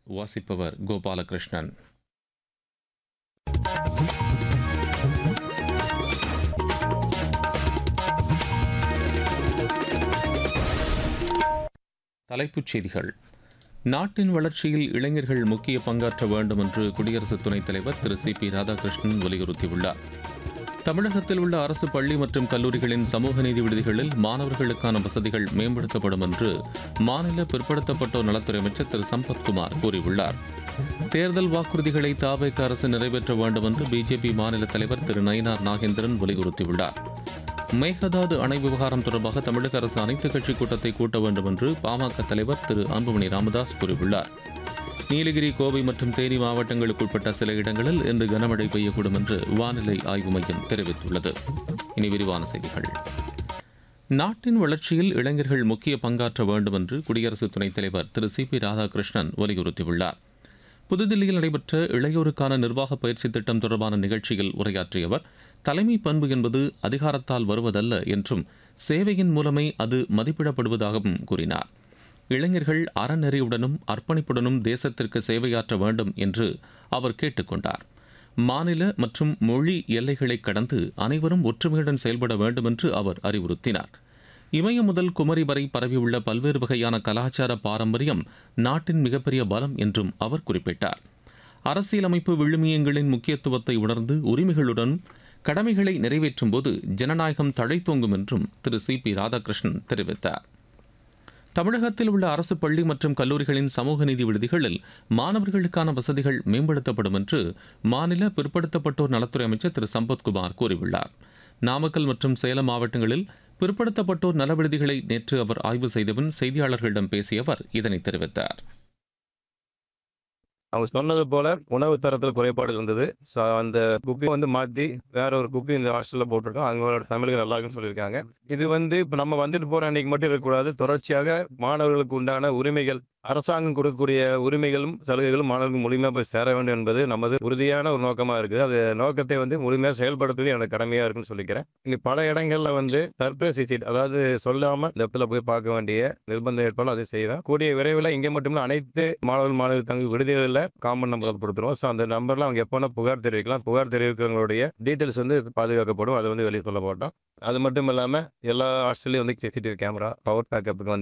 வாசிப்பவர் கோபாலகிருஷ்ணன் தலைப்புச் செய்திகள் நாட்டின் வளர்ச்சியில் இளைஞர்கள் முக்கிய பங்காற்ற வேண்டும் என்று குடியரசு துணைத் தலைவர் திரு சி பி ராதாகிருஷ்ணன் வலியுறுத்தியுள்ளார் தமிழகத்தில் உள்ள அரசு பள்ளி மற்றும் கல்லூரிகளின் சமூக நீதி விடுதிகளில் மாணவர்களுக்கான வசதிகள் மேம்படுத்தப்படும் என்று மாநில பிற்படுத்தப்பட்டோர் நலத்துறை அமைச்சர் திரு சம்பத்குமார் கூறியுள்ளார் தேர்தல் வாக்குறுதிகளை தாவேக அரசு நிறைவேற்ற வேண்டும் என்று பிஜேபி மாநில தலைவர் திரு நயினார் நாகேந்திரன் வலியுறுத்தியுள்ளார் மேகதாது அணை விவகாரம் தொடர்பாக தமிழக அரசு அனைத்துக் கட்சி கூட்டத்தை கூட்ட வேண்டும் என்று பாமக தலைவர் திரு அன்புமணி ராமதாஸ் கூறியுள்ளார் நீலகிரி கோவை மற்றும் தேனி மாவட்டங்களுக்குட்பட்ட சில இடங்களில் இன்று கனமழை பெய்யக்கூடும் என்று வானிலை ஆய்வு மையம் தெரிவித்துள்ளது இனி விரிவான செய்திகள் நாட்டின் வளர்ச்சியில் இளைஞர்கள் முக்கிய பங்காற்ற வேண்டும் என்று குடியரசு துணைத் தலைவர் திரு சி பி ராதாகிருஷ்ணன் வலியுறுத்தியுள்ளார் புதுதில்லியில் நடைபெற்ற இளையோருக்கான நிர்வாக பயிற்சி திட்டம் தொடர்பான நிகழ்ச்சியில் உரையாற்றிய அவர் தலைமை பண்பு என்பது அதிகாரத்தால் வருவதல்ல என்றும் சேவையின் மூலமே அது மதிப்பிடப்படுவதாகவும் கூறினார் இளைஞர்கள் அறநெறியுடனும் அர்ப்பணிப்புடனும் தேசத்திற்கு சேவையாற்ற வேண்டும் என்று அவர் கேட்டுக்கொண்டார் மாநில மற்றும் மொழி எல்லைகளை கடந்து அனைவரும் ஒற்றுமையுடன் செயல்பட வேண்டும் என்று அவர் அறிவுறுத்தினார் இமயம் முதல் குமரி வரை பரவியுள்ள பல்வேறு வகையான கலாச்சார பாரம்பரியம் நாட்டின் மிகப்பெரிய பலம் என்றும் அவர் குறிப்பிட்டார் அரசியலமைப்பு விழுமியங்களின் முக்கியத்துவத்தை உணர்ந்து உரிமைகளுடன் கடமைகளை நிறைவேற்றும் போது ஜனநாயகம் தழைத்தோங்கும் என்றும் திரு சி பி ராதாகிருஷ்ணன் தெரிவித்தார் தமிழகத்தில் உள்ள அரசு பள்ளி மற்றும் கல்லூரிகளின் சமூக நீதி விடுதிகளில் மாணவர்களுக்கான வசதிகள் மேம்படுத்தப்படும் என்று மாநில பிற்படுத்தப்பட்டோர் நலத்துறை அமைச்சர் திரு சம்பத்குமார் கூறியுள்ளார் நாமக்கல் மற்றும் சேலம் மாவட்டங்களில் பிற்படுத்தப்பட்டோர் நல விடுதிகளை நேற்று அவர் ஆய்வு செய்தபின் செய்தியாளர்களிடம் பேசிய அவர் இதனை தெரிவித்தார் அவங்க சொன்னது போல உணவு தரத்தில் குறைபாடு இருந்தது ஸோ அந்த குக்கை வந்து மாற்றி வேற ஒரு குக்கு இந்த ஹாஸ்டலில் போட்டிருக்கோம் அவங்களோட தமிழுக்கு நல்லா இருக்குன்னு சொல்லியிருக்காங்க இது வந்து இப்போ நம்ம வந்துட்டு போகிற அன்னைக்கு மட்டும் இருக்கக்கூடாது தொடர்ச்சியாக மாணவர்களுக்கு உண்டான உரிமைகள் அரசாங்கம் கொடுக்கக்கூடிய உரிமைகளும் சலுகைகளும் மாணவர்களுக்கு முழுமையாக போய் சேர வேண்டும் என்பது நமது உறுதியான ஒரு நோக்கமாக இருக்குது அது நோக்கத்தை வந்து முழுமையாக செயல்படுத்துவது எனக்கு கடமையாக இருக்குன்னு சொல்லிக்கிறேன் இனி பல இடங்களில் வந்து சர்ப்ரைஸ் சீட் அதாவது சொல்லாமல் இந்த இடத்துல போய் பார்க்க வேண்டிய நிர்பந்தம் ஏற்பாடு அதை செய்வேன் கூடிய விரைவில் இங்கே மட்டுமில்ல அனைத்து மாணவர்கள் மாணவர்கள் தங்க விடுதிகளில் காமன் நம்பர் கொடுத்துருவோம் ஸோ அந்த நம்பர்ல அவங்க எப்போனா புகார் தெரிவிக்கலாம் புகார் தெரிவிக்கிறவங்களுடைய டீட்டெயில்ஸ் வந்து பாதுகாக்கப்படும் அதை வந்து வெளியே சொல்ல மாட்டோம் அது மட்டும் இல்லாமல் எல்லா ஹாஸ்டல்லையும் வந்து சிசிடிவி கேமரா பவர் பேக்கப்புக்கு வந்து